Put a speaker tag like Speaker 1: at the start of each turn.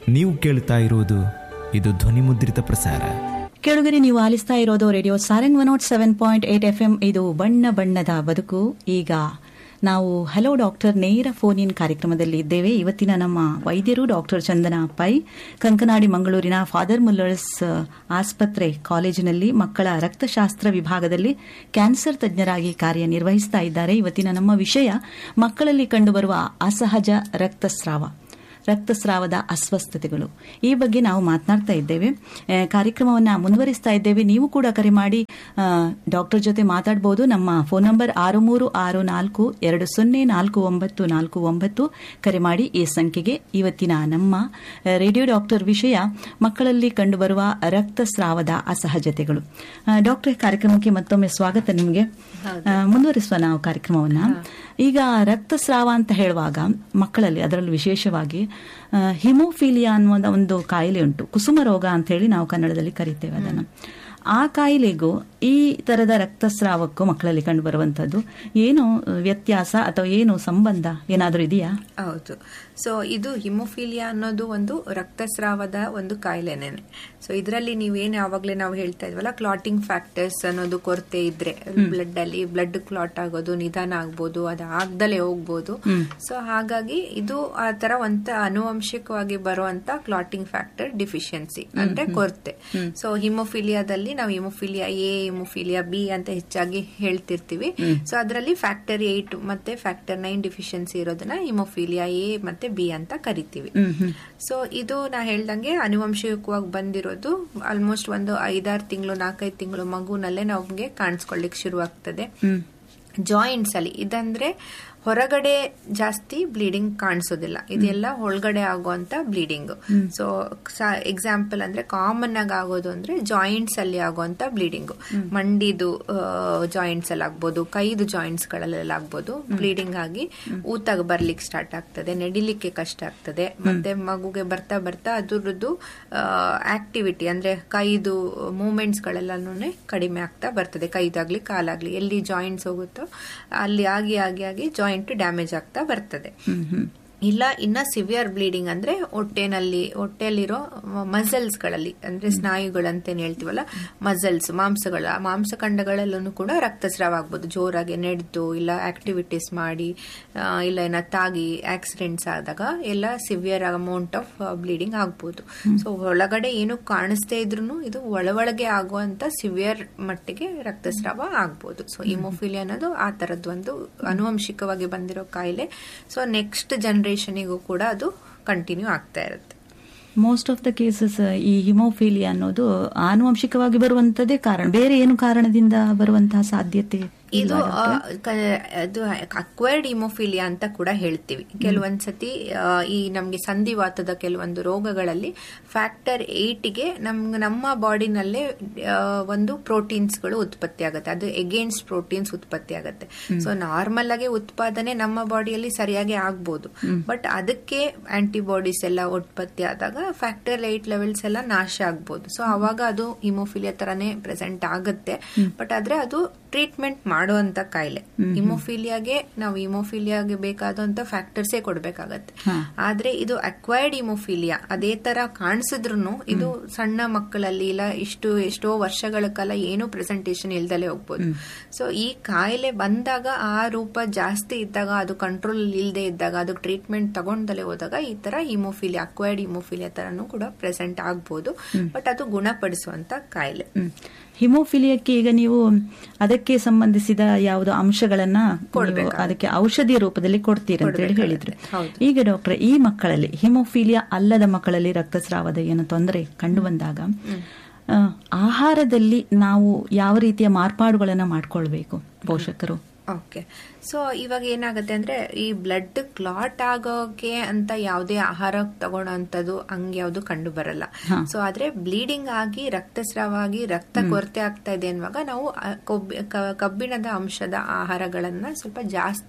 Speaker 1: ನೀವು ಕೇಳ್ತಾ ಇರುವುದು ಇದು ಧ್ವನಿಮುದ್ರಿತ ಪ್ರಸಾರ
Speaker 2: ಕೆಳಗರೆ ನೀವು ಆಲಿಸ್ತಾ ಇರೋದು radio Sarang one nought seven point eight F M ಇದು ಬಣ್ಣ ಬಣ್ಣದ ಬದುಕು ಈಗ ನಾವು ಹಲೋ ಡಾಕ್ಟರ್ ನೇರ ಫೋನ್ ಇನ್ ಕಾರ್ಯಕ್ರಮದಲ್ಲಿ ಇದ್ದೇವೆ ಇವತ್ತಿನ ನಮ್ಮ ವೈದ್ಯರು ಡಾಕ್ಟರ್ ಚಂದನಾ ಪೈ ಕಂಕನಾಡಿ ಮಂಗಳೂರಿನ ಫಾದರ್ ಮುಲ್ಲರ್ಸ್ ಆಸ್ಪತ್ರೆ ಕಾಲೇಜಿನಲ್ಲಿ ಮಕ್ಕಳ ರಕ್ತಶಾಸ್ತ್ರ ವಿಭಾಗದಲ್ಲಿ ಕ್ಯಾನ್ಸರ್ ತಜ್ಞರಾಗಿ ಕಾರ್ಯನಿರ್ವಹಿಸ್ತಾ ಇದ್ದಾರೆ ಇವತ್ತಿನ ನಮ್ಮ ವಿಷಯ ಮಕ್ಕಳಲ್ಲಿ ಕಂಡುಬರುವ ಅಸಹಜ ರಕ್ತಸ್ರಾವ ರಕ್ತಸ್ರಾವದ ಅಸ್ವಸ್ಥತೆಗಳು ಈ ಬಗ್ಗೆ ನಾವು ಮಾತನಾಡ್ತಾ ಇದ್ದೇವೆ ಕಾರ್ಯಕ್ರಮವನ್ನು ಮುಂದುವರಿಸ್ತಾ ಇದ್ದೇವೆ ನೀವು ಕೂಡ ಕರೆ ಮಾಡಿ ಡಾಕ್ಟರ್ ಜೊತೆ ಮಾತಾಡಬಹುದು ನಮ್ಮ ಫೋನ್ ನಂಬರ್ ಆರು ಮೂರು ಆರು ನಾಲ್ಕು ಎರಡು ಸೊನ್ನೆ ನಾಲ್ಕು ಒಂಬತ್ತು ನಾಲ್ಕು ಒಂಬತ್ತು ಕರೆ ಮಾಡಿ ಈ ಸಂಖ್ಯೆಗೆ ಇವತ್ತಿನ ನಮ್ಮ ರೇಡಿಯೋ ಡಾಕ್ಟರ್ ವಿಷಯ ಮಕ್ಕಳಲ್ಲಿ ಕಂಡುಬರುವ ರಕ್ತಸ್ರಾವದ ಅಸಹಜತೆಗಳು ಡಾಕ್ಟರ್ ಕಾರ್ಯಕ್ರಮಕ್ಕೆ ಮತ್ತೊಮ್ಮೆ ಸ್ವಾಗತ ನಿಮಗೆ ಮುಂದುವರಿಸುವ ನಾವು ಕಾರ್ಯಕ್ರಮವನ್ನ ಈಗ ರಕ್ತಸ್ರಾವ ಅಂತ ಹೇಳುವಾಗ ಮಕ್ಕಳಲ್ಲಿ ಅದರಲ್ಲೂ ವಿಶೇಷವಾಗಿ ಹಿಮೋಫೀಲಿಯಾ ಅನ್ನುವ ಒಂದು ಕಾಯಿಲೆ ಉಂಟು ಕುಸುಮ ರೋಗ ಅಂತ ಹೇಳಿ ನಾವು ಕನ್ನಡದಲ್ಲಿ ಕರಿತೇವೆ ಅದನ್ನು ಆ ಕಾಯಿಲೆಗೂ ಈ ತರದ ರಕ್ತಸ್ರಾವಕ್ಕೂ ಮಕ್ಕಳಲ್ಲಿ ಕಂಡು ಬರುವಂತದ್ದು ಏನು ವ್ಯತ್ಯಾಸ ಅಥವಾ ಏನು ಸಂಬಂಧ ಏನಾದರೂ ಇದೆಯಾ
Speaker 3: ಹೌದು ಸೊ ಇದು ಹಿಮೋಫೀಲಿಯಾ ಅನ್ನೋದು ಒಂದು ರಕ್ತಸ್ರಾವದ ಒಂದು ಕಾಯಿಲೆನೇನೆ ಸೊ ಇದರಲ್ಲಿ ನೀವೇನು ಯಾವಾಗಲೇ ನಾವು ಹೇಳ್ತಾ ಇದ್ವಲ್ಲ ಕ್ಲಾಟಿಂಗ್ ಫ್ಯಾಕ್ಟರ್ಸ್ ಅನ್ನೋದು ಕೊರತೆ ಇದ್ರೆ ಬ್ಲಡ್ ಅಲ್ಲಿ ಬ್ಲಡ್ ಕ್ಲಾಟ್ ಆಗೋದು ನಿಧಾನ ಆಗ್ಬೋದು ಅದು ಆಗ್ದಲೇ ಹೋಗ್ಬೋದು ಸೊ ಹಾಗಾಗಿ ಇದು ಆ ತರ ಒಂತ ಅನುವಂಶಿಕವಾಗಿ ಬರುವಂತ ಕ್ಲಾಟಿಂಗ್ ಫ್ಯಾಕ್ಟರ್ ಡಿಫಿಷಿಯನ್ಸಿ ಅಂದ್ರೆ ಕೊರತೆ ಸೊ ಹಿಮೋಫಿಲಿಯಾದಲ್ಲಿ ನಾವು ಹಿಮೋಫಿಲಿಯಾ ಎ ಹಿಮೋಫಿಲಿಯಾ ಬಿ ಅಂತ ಹೆಚ್ಚಾಗಿ ಹೇಳ್ತಿರ್ತೀವಿ ಸೊ ಅದರಲ್ಲಿ ಫ್ಯಾಕ್ಟರ್ ಏಟ್ ಮತ್ತೆ ಫ್ಯಾಕ್ಟರ್ ನೈನ್ ಡಿಫಿಷಿಯನ್ಸಿ ಇರೋದನ್ನ ಹಿಮೋಫಿಲಿಯಾ ಎ ಮತ್ತೆ ಬಿ ಅಂತ ಕರಿತೀವಿ ಸೊ ಇದು ನಾ ಹೇಳ್ದಂಗೆ ಅನುವಂಶಿಕವಾಗಿ ಬಂದಿರೋದು ಆಲ್ಮೋಸ್ಟ್ ಒಂದು ಐದಾರು ತಿಂಗಳು ನಾಲ್ಕೈದು ತಿಂಗಳು ಮಗುನಲ್ಲೇ ನಮ್ಗೆ ಕಾಣಿಸ್ಕೊಳ್ಳಿಕ್ ಶುರು ಆಗ್ತದೆ ಜಾಯಿಂಟ್ಸ್ ಅಲ್ಲಿ ಇದಂದ್ರೆ ಹೊರಗಡೆ ಜಾಸ್ತಿ ಬ್ಲೀಡಿಂಗ್ ಕಾಣಿಸೋದಿಲ್ಲ ಇದೆಲ್ಲ ಒಳಗಡೆ ಆಗುವಂತ ಬ್ಲೀಡಿಂಗ್ ಸೊ ಎಕ್ಸಾಂಪಲ್ ಅಂದ್ರೆ ಕಾಮನ್ ಆಗಿ ಆಗೋದು ಅಂದ್ರೆ ಜಾಯಿಂಟ್ಸ್ ಅಲ್ಲಿ ಆಗುವಂತ ಬ್ಲೀಡಿಂಗ್ ಮಂಡಿದು ಜಾಯಿಂಟ್ಸ್ ಅಲ್ಲಿ ಆಗ್ಬೋದು ಕೈದು ಜಾಯಿಂಟ್ಸ್ ಗಳಲ್ಲೆಲ್ಲ ಆಗ್ಬೋದು ಬ್ಲೀಡಿಂಗ್ ಆಗಿ ಊತಾಗ ಬರ್ಲಿಕ್ಕೆ ಸ್ಟಾರ್ಟ್ ಆಗ್ತದೆ ನಡಿಲಿಕ್ಕೆ ಕಷ್ಟ ಆಗ್ತದೆ ಮತ್ತೆ ಮಗುಗೆ ಬರ್ತಾ ಬರ್ತಾ ಅದ್ರದ್ದು ಆಕ್ಟಿವಿಟಿ ಅಂದ್ರೆ ಕೈದು ಮೂವ್ಮೆಂಟ್ಸ್ ಗಳೆಲ್ಲನೂ ಕಡಿಮೆ ಆಗ್ತಾ ಬರ್ತದೆ ಕೈದಾಗ್ಲಿ ಕಾಲಾಗ್ಲಿ ಎಲ್ಲಿ ಜಾಯಿಂಟ್ಸ್ ಹೋಗುತ್ತೋ ಅಲ್ಲಿ ಆಗಿ ಆಗಿ ಆಗಿ ಜಾಯಿಂಟ್ ಡ್ಯಾಮೇಜ್ ಆಗ್ತಾ ಬರ್ತದೆ ಇಲ್ಲ ಇನ್ನ ಸಿವಿಯರ್ ಬ್ಲೀಡಿಂಗ್ ಅಂದ್ರೆ ಹೊಟ್ಟೆನಲ್ಲಿ ಹೊಟ್ಟೆಯಲ್ಲಿರೋ ಮಸಲ್ಸ್ ಗಳಲ್ಲಿ ಅಂದ್ರೆ ಸ್ನಾಯುಗಳಂತೇನು ಹೇಳ್ತೀವಲ್ಲ ಮಸಲ್ಸ್ ಮಾಂಸಗಳ ಮಾಂಸಖಂಡಗಳಲ್ಲೂ ಕೂಡ ರಕ್ತಸ್ರಾವ ಆಗ್ಬೋದು ಜೋರಾಗಿ ನೆಡ್ದು ಇಲ್ಲ ಆಕ್ಟಿವಿಟೀಸ್ ಮಾಡಿ ಇಲ್ಲ ಏನ ತಾಗಿ ಆಕ್ಸಿಡೆಂಟ್ಸ್ ಆದಾಗ ಎಲ್ಲ ಸಿವಿಯರ್ ಅಮೌಂಟ್ ಆಫ್ ಬ್ಲೀಡಿಂಗ್ ಆಗ್ಬೋದು ಸೊ ಒಳಗಡೆ ಏನು ಕಾಣಿಸ್ದೇ ಇದ್ರು ಇದು ಒಳಗೊಳಗೆ ಆಗುವಂತ ಸಿವಿಯರ್ ಮಟ್ಟಿಗೆ ರಕ್ತಸ್ರಾವ ಆಗ್ಬೋದು ಸೊ ಇಮೋಫಿಲಿಯಾ ಅನ್ನೋದು ಆ ತರದ್ದು ಒಂದು ಅನುವಂಶಿಕವಾಗಿ ಬಂದಿರೋ ಕಾಯಿಲೆ ಸೊ ನೆಕ್ಸ್ಟ್ ಜನರೇಷನ್ ಜನರೇಷನಿಗೂ ಕೂಡ ಅದು ಕಂಟಿನ್ಯೂ ಆಗ್ತಾ ಇರುತ್ತೆ
Speaker 2: ಮೋಸ್ಟ್ ಆಫ್ ದ ಕೇಸಸ್ ಈ ಹಿಮೋಫೀಲಿಯಾ ಅನ್ನೋದು ಆನುವಂಶಿಕವಾಗಿ ಬರುವಂತದೇ ಕಾರಣ ಬೇರೆ ಏನು ಕಾರಣದಿಂದ ಬರುವಂತಹ ಸಾಧ್ಯತೆ
Speaker 3: ಇದು ಅದು ಅಕ್ವೈರ್ಡ್ ಇಮೋಫಿಲಿಯಾ ಅಂತ ಕೂಡ ಹೇಳ್ತೀವಿ ಕೆಲವೊಂದ್ಸತಿ ಈ ನಮ್ಗೆ ಸಂಧಿವಾತದ ಕೆಲವೊಂದು ರೋಗಗಳಲ್ಲಿ ಫ್ಯಾಕ್ಟರ್ ಏಟ್ಗೆ ನಮ್ ನಮ್ಮ ಬಾಡಿನಲ್ಲೇ ಒಂದು ಪ್ರೋಟೀನ್ಸ್ಗಳು ಉತ್ಪತ್ತಿ ಆಗುತ್ತೆ ಅದು ಎಗೇನ್ಸ್ಟ್ ಪ್ರೋಟೀನ್ಸ್ ಉತ್ಪತ್ತಿ ಆಗುತ್ತೆ ಸೊ ನಾರ್ಮಲ್ ಆಗಿ ಉತ್ಪಾದನೆ ನಮ್ಮ ಬಾಡಿಯಲ್ಲಿ ಸರಿಯಾಗಿ ಆಗ್ಬೋದು ಬಟ್ ಅದಕ್ಕೆ ಆಂಟಿಬಾಡೀಸ್ ಎಲ್ಲ ಉತ್ಪತ್ತಿ ಆದಾಗ ಫ್ಯಾಕ್ಟರ್ ಏಟ್ ಲೆವೆಲ್ಸ್ ಎಲ್ಲ ನಾಶ ಆಗ್ಬೋದು ಸೊ ಅವಾಗ ಅದು ಹಿಮೋಫಿಲಿಯಾ ತರಾನೇ ಪ್ರೆಸೆಂಟ್ ಆಗುತ್ತೆ ಬಟ್ ಆದ್ರೆ ಅದು ಟ್ರೀಟ್ಮೆಂಟ್ ಮಾಡುವಂತ ಕಾಯಿಲೆ ಹಿಮೋಫಿಲಿಯಾಗೆ ನಾವು ಹಿಮೋಫಿಲಿಯಾಗೆ ಬೇಕಾದಂತ ಫ್ಯಾಕ್ಟರ್ಸೇ ಕೊಡ್ಬೇಕಾಗತ್ತೆ ಆದ್ರೆ ಇದು ಅಕ್ವೈರ್ಡ್ ಹಿಮೋಫಿಲಿಯಾ ಅದೇ ತರ ಕಾಣಿಸಿದ್ರು ಇದು ಸಣ್ಣ ಮಕ್ಕಳಲ್ಲಿ ಇಲ್ಲ ಇಷ್ಟು ಎಷ್ಟೋ ವರ್ಷಗಳ ಕಾಲ ಏನು ಪ್ರೆಸೆಂಟೇಶನ್ ಇಲ್ದಲೇ ಹೋಗ್ಬೋದು ಸೊ ಈ ಕಾಯಿಲೆ ಬಂದಾಗ ಆ ರೂಪ ಜಾಸ್ತಿ ಇದ್ದಾಗ ಅದು ಕಂಟ್ರೋಲ್ ಇಲ್ಲದೆ ಇದ್ದಾಗ ಅದು ಟ್ರೀಟ್ಮೆಂಟ್ ತಗೊಂಡಲೇ ಹೋದಾಗ ಈ ತರ ಹಿಮೋಫಿಲಿಯಾ ಅಕ್ವೈರ್ಡ್ ಹಿಮೋಫಿಲಿಯಾ ತರನು ಕೂಡ ಪ್ರೆಸೆಂಟ್ ಆಗ್ಬೋದು ಬಟ್ ಅದು ಗುಣಪಡಿಸುವಂತ ಕಾಯಿಲೆ
Speaker 2: ಹಿಮೋಫಿಲಿಯಕ್ಕೆ ಈಗ ನೀವು ಅದಕ್ಕೆ ಸಂಬಂಧಿಸಿದ ಯಾವುದೋ ಅಂಶಗಳನ್ನ ಅದಕ್ಕೆ ಔಷಧಿಯ ರೂಪದಲ್ಲಿ ಕೊಡ್ತೀರಿ ಅಂತ ಹೇಳಿ ಹೇಳಿದ್ರು ಈಗ ಡಾಕ್ಟರ್ ಈ ಮಕ್ಕಳಲ್ಲಿ ಹಿಮೋಫಿಲಿಯಾ ಅಲ್ಲದ ಮಕ್ಕಳಲ್ಲಿ ರಕ್ತಸ್ರಾವದ ಏನು ತೊಂದರೆ ಕಂಡು ಬಂದಾಗ ಆಹಾರದಲ್ಲಿ ನಾವು ಯಾವ ರೀತಿಯ ಮಾರ್ಪಾಡುಗಳನ್ನ ಮಾಡ್ಕೊಳ್ಬೇಕು ಪೋಷಕರು
Speaker 3: ಓಕೆ ಸೊ ಇವಾಗ ಏನಾಗುತ್ತೆ ಅಂದ್ರೆ ಈ ಬ್ಲಡ್ ಕ್ಲಾಟ್ ಆಗೋಕೆ ಅಂತ ಯಾವುದೇ ಆಹಾರ ತಗೊಳ್ಳೋಂಥದ್ದು ಹಂಗೆ ಯಾವುದು ಕಂಡು ಬರಲ್ಲ ಸೊ ಆದ್ರೆ ಬ್ಲೀಡಿಂಗ್ ಆಗಿ ರಕ್ತಸ್ರಾವ ಆಗಿ ರಕ್ತ ಕೊರತೆ ಆಗ್ತಾ ಇದೆ ಅನ್ನುವಾಗ ನಾವು ಕಬ್ಬಿಣದ ಅಂಶದ ಆಹಾರಗಳನ್ನ ಸ್ವಲ್ಪ ಜಾಸ್ತಿ